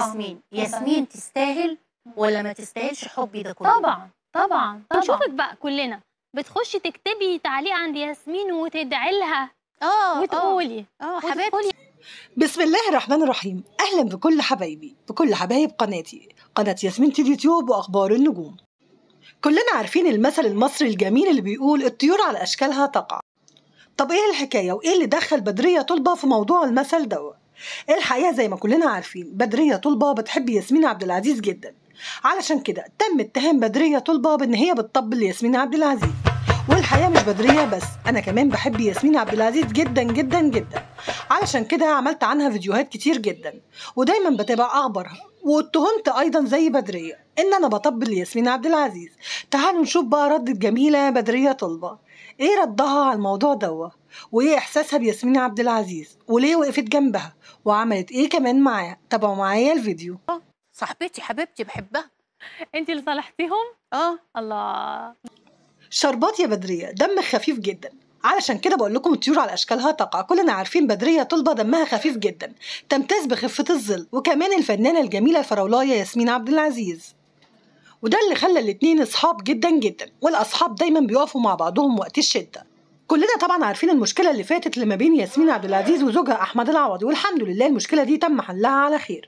ياسمين ياسمين تستاهل ولا ما تستاهلش حبي ده كله طبعا طبعا طبعاً. نشوفك بقى كلنا بتخشي تكتبي تعليق عند ياسمين وتدعي لها اه وتقولي اه وتدخلي حبيبتي بسم الله الرحمن الرحيم أهلا بكل حبايبي بكل حبايب قناتي قناة ياسمين تي يوتيوب وأخبار النجوم كلنا عارفين المثل المصري الجميل اللي بيقول الطيور على أشكالها تقع طب إيه الحكاية وإيه اللي دخل بدرية طلبة في موضوع المثل ده الحقيقة زي ما كلنا عارفين بدرية طلبة بتحب ياسمين عبد العزيز جدا علشان كده تم اتهام بدرية طلبة بإن هي بتطبل لياسمين عبد العزيز والحقيقة مش بدرية بس أنا كمان بحب ياسمين عبد العزيز جدا جدا جدا علشان كده عملت عنها فيديوهات كتير جدا ودايما بتابع أخبارها واتهمت أيضا زي بدرية إن أنا بطبل لياسمين عبد العزيز تعالوا نشوف بقى رد الجميلة بدرية طلبة إيه ردها على الموضوع دوا وإيه إحساسها بياسمين عبد العزيز وليه وقفت جنبها وعملت إيه كمان معاها تابعوا معايا الفيديو صاحبتي حبيبتي بحبها انت اللي صالحتيهم اه الله شربات يا بدرية دمك خفيف جدا علشان كده بقول لكم الطيور على اشكالها تقع كلنا عارفين بدريه طلبه دمها خفيف جدا تمتاز بخفه الظل وكمان الفنانه الجميله الفراولايه ياسمين عبد العزيز وده اللي خلى الاتنين اصحاب جدا جدا والاصحاب دايما بيقفوا مع بعضهم وقت الشده كلنا طبعا عارفين المشكله اللي فاتت اللي ما بين ياسمين عبد العزيز وزوجها احمد العوضي والحمد لله المشكله دي تم حلها على خير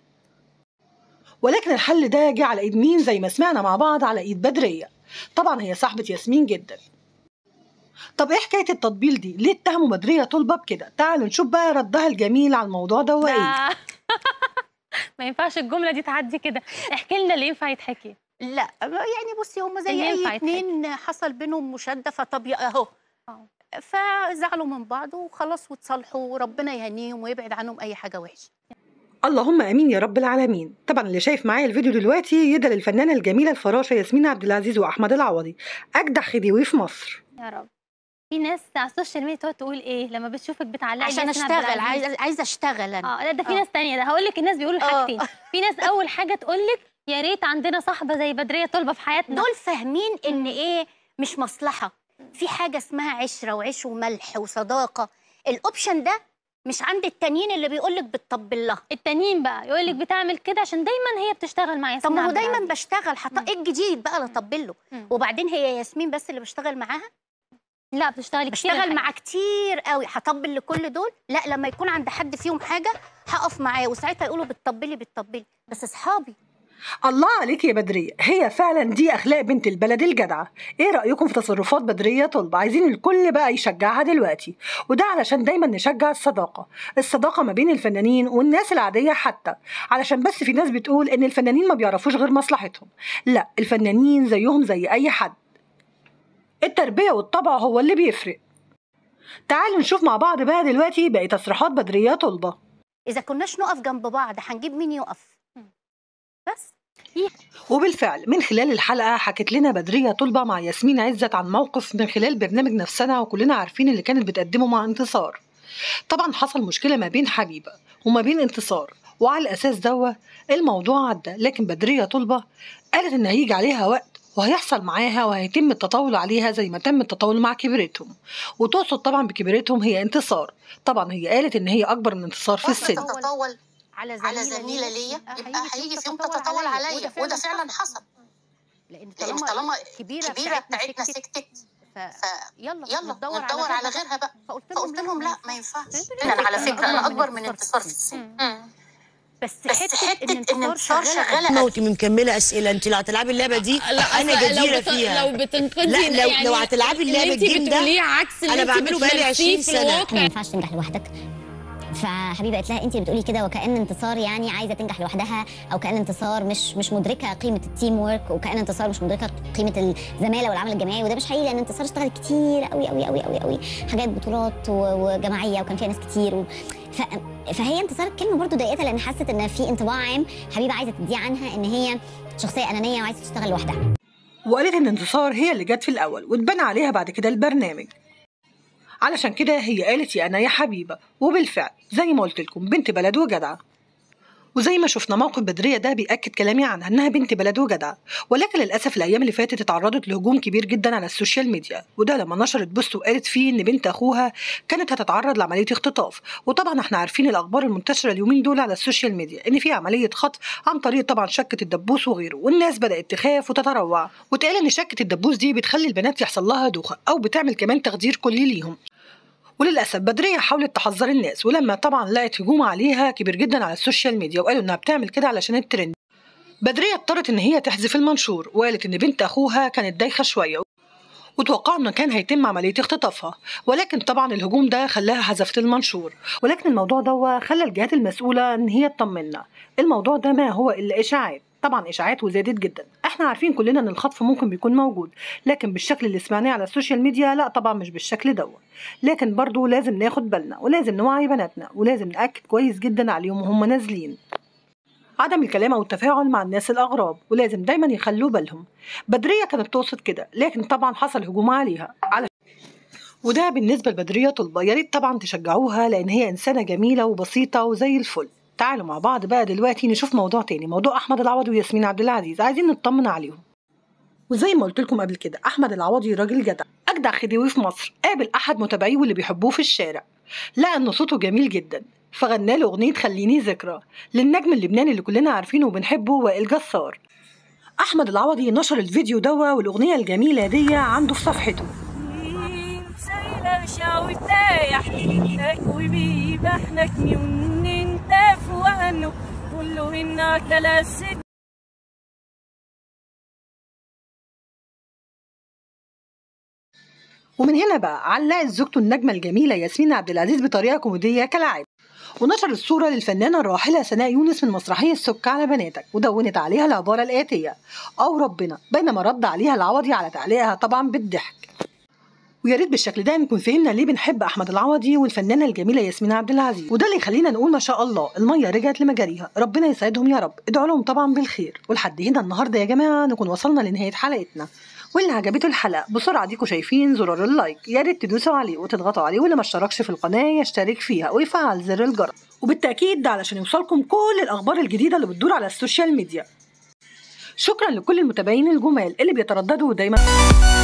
ولكن الحل ده جه على ايد مين زي ما سمعنا مع بعض على ايد بدريه طبعا هي صاحبه ياسمين جدا طب ايه حكايه التطبيل دي ليه اتهموا بدريه طلبه بكده تعالوا نشوف بقى ردها الجميل على الموضوع ده وايه ده ما ينفعش الجمله دي تعدي كده احكي لنا اللي ينفع يتحكي لا يعني بصي هم زي اللي ينفع اي يتحكي. اتنين حصل بينهم مشاده فطب اهو آه. فزعلوا من بعض وخلاص واتصالحوا وربنا يهنيهم ويبعد عنهم اي حاجه وحشه اللهم امين يا رب العالمين طبعا اللي شايف معايا الفيديو دلوقتي يدى للفنانه الجميله الفراشه ياسمين عبد العزيز واحمد العوضي اجدع خديوي في مصر يا رب في ناس على السوشيال ميديا تقعد تقول ايه لما بتشوفك بتعلقي عشان لياسمين عبد اشتغل العزيز. عايزه عايزه اشتغل انا اه لا ده في آه. ناس تانية ده هقول لك الناس بيقولوا آه. حاجتين في ناس اول حاجه تقول لك يا ريت عندنا صاحبه زي بدريه طلبه في حياتنا دول فاهمين ان ايه مش مصلحه في حاجه اسمها عشره وعيش وملح وصداقه الاوبشن ده مش عند التانيين اللي بيقول لك بتطبل لها التانيين بقى يقول لك بتعمل كده عشان دايما هي بتشتغل مع طب ياسمين ما هو عبد دايما العزيز. بشتغل حط مم. ايه الجديد بقى اللي اطبل له مم. وبعدين هي ياسمين بس اللي بشتغل معاها لا بتشتغلي كتير بشتغل الحقيقة. مع كتير قوي هطبل لكل دول لا لما يكون عند حد فيهم حاجه هقف معاه وساعتها يقولوا بتطبلي بتطبلي بس اصحابي الله عليك يا بدريه هي فعلا دي اخلاق بنت البلد الجدعه ايه رايكم في تصرفات بدريه طلبه عايزين الكل بقى يشجعها دلوقتي وده علشان دايما نشجع الصداقه الصداقه ما بين الفنانين والناس العاديه حتى علشان بس في ناس بتقول ان الفنانين ما بيعرفوش غير مصلحتهم لا الفنانين زيهم زي اي حد التربيه والطبع هو اللي بيفرق تعالوا نشوف مع بعض بقى دلوقتي باقي تصريحات بدريه طلبه اذا كناش نقف جنب بعض هنجيب مين يقف بس وبالفعل من خلال الحلقة حكت لنا بدرية طلبة مع ياسمين عزت عن موقف من خلال برنامج نفسنا وكلنا عارفين اللي كانت بتقدمه مع انتصار طبعا حصل مشكلة ما بين حبيبة وما بين انتصار وعلى الأساس دوا الموضوع عدى لكن بدرية طلبة قالت إن هيجي عليها وقت وهيحصل معاها وهيتم التطاول عليها زي ما تم التطاول مع كبيرتهم وتقصد طبعا بكبيرتهم هي انتصار طبعا هي قالت ان هي اكبر من انتصار في السن تتطاول على على زميله ليا يبقى هيجي في يوم تتطاول عليا وده فعلا حصل لان لان طالما طالما كبيره كبيره بتاعتنا سكتت ف... فيلا يلا ندور على غيرها بقى فقلت فقلت لهم لا ما ينفعش لأن انا على فكره انا اكبر من انتصار في السن مم. مم. بس, بس حته ان انتصار شغاله موتي مكمله اسئله انت لو هتلعبي اللعبه دي انا جديره فيها لو بتنقذي لا، لو- يعني لو هتلعبي اللعبة اللي انت الجيم ده، بتقوليه عكس اللي أنا انت بعمله بقالي بتمارسيه 20 في سنة. ما الواقع ينفعش تنجح لوحدك فحبيبه قالت لها انت بتقولي كده وكان انتصار يعني عايزه تنجح لوحدها او كان انتصار مش مش مدركه قيمه التيم وورك وكان انتصار مش مدركه قيمه الزماله والعمل الجماعي وده مش حقيقي لان انتصار اشتغلت كتير قوي قوي قوي قوي قوي حاجات بطولات و- وجماعيه وكان فيها ناس كتير و... ف... فهي انتصار الكلمه برضو ضايقتها لان حست ان في انطباع عام حبيبه عايزه تديه عنها ان هي شخصيه انانيه وعايزه تشتغل لوحدها وقالت ان انتصار هي اللي جت في الاول واتبنى عليها بعد كده البرنامج علشان كده هي قالت يا انا يا حبيبه وبالفعل زي ما قلت لكم بنت بلد وجدعه وزي ما شفنا موقف بدرية ده بيأكد كلامي عنها إنها بنت بلد وجدعة ولكن للأسف الأيام اللي فاتت اتعرضت لهجوم كبير جدا على السوشيال ميديا وده لما نشرت بوست وقالت فيه إن بنت أخوها كانت هتتعرض لعملية اختطاف وطبعا احنا عارفين الأخبار المنتشرة اليومين دول على السوشيال ميديا إن في عملية خطف عن طريق طبعا شكة الدبوس وغيره والناس بدأت تخاف وتتروع وتقال إن شكة الدبوس دي بتخلي البنات يحصل لها دوخة أو بتعمل كمان تخدير كلي ليهم وللاسف بدريه حاولت تحذر الناس ولما طبعا لقت هجوم عليها كبير جدا على السوشيال ميديا وقالوا انها بتعمل كده علشان الترند بدريه اضطرت ان هي تحذف المنشور وقالت ان بنت اخوها كانت دايخه شويه وتوقعوا ان كان هيتم عمليه اختطافها ولكن طبعا الهجوم ده خلاها حذفت المنشور ولكن الموضوع ده خلى الجهات المسؤوله ان هي تطمنا الموضوع ده ما هو الا اشاعات طبعا اشاعات وزادت جدا احنا عارفين كلنا ان الخطف ممكن بيكون موجود لكن بالشكل اللي سمعناه على السوشيال ميديا لا طبعا مش بالشكل ده لكن برضو لازم ناخد بالنا ولازم نوعي بناتنا ولازم نأكد كويس جدا عليهم وهم نازلين عدم الكلام او التفاعل مع الناس الاغراب ولازم دايما يخلوا بالهم بدريه كانت تقصد كده لكن طبعا حصل هجوم عليها على وده بالنسبه لبدريه طلبه يا ريت طبعا تشجعوها لان هي انسانه جميله وبسيطه وزي الفل تعالوا مع بعض بقى دلوقتي نشوف موضوع تاني موضوع احمد العوضي وياسمين عبد العزيز عايزين نطمن عليهم وزي ما قلت لكم قبل كده احمد العوضي راجل جدع اجدع خديوي في مصر قابل احد متابعيه واللي بيحبوه في الشارع لقى ان صوته جميل جدا فغنى له اغنيه خليني ذكرى للنجم اللبناني اللي كلنا عارفينه وبنحبه وائل جسار احمد العوضي نشر الفيديو دوا والاغنيه الجميله دي عنده في صفحته ومن هنا بقى علقت زوجته النجمه الجميله ياسمين عبد العزيز بطريقه كوميديه كالعاده ونشر الصورة للفنانة الراحلة سناء يونس من مسرحية سك على بناتك ودونت عليها العبارة الآتية أو ربنا بينما رد عليها العوضي على تعليقها طبعا بالضحك ويا ريت بالشكل ده نكون فهمنا ليه بنحب احمد العوضي والفنانه الجميله ياسمين عبد العزيز وده اللي يخلينا نقول ما شاء الله الميه رجعت لمجاريها ربنا يسعدهم يا رب ادعوا لهم طبعا بالخير ولحد هنا النهارده يا جماعه نكون وصلنا لنهايه حلقتنا واللي عجبته الحلقه بسرعه ديكوا شايفين زرار اللايك يا ريت تدوسوا عليه وتضغطوا عليه واللي ما اشتركش في القناه يشترك فيها ويفعل زر الجرس وبالتاكيد ده علشان يوصلكم كل الاخبار الجديده اللي بتدور على السوشيال ميديا شكرا لكل المتابعين الجمال اللي بيترددوا دايما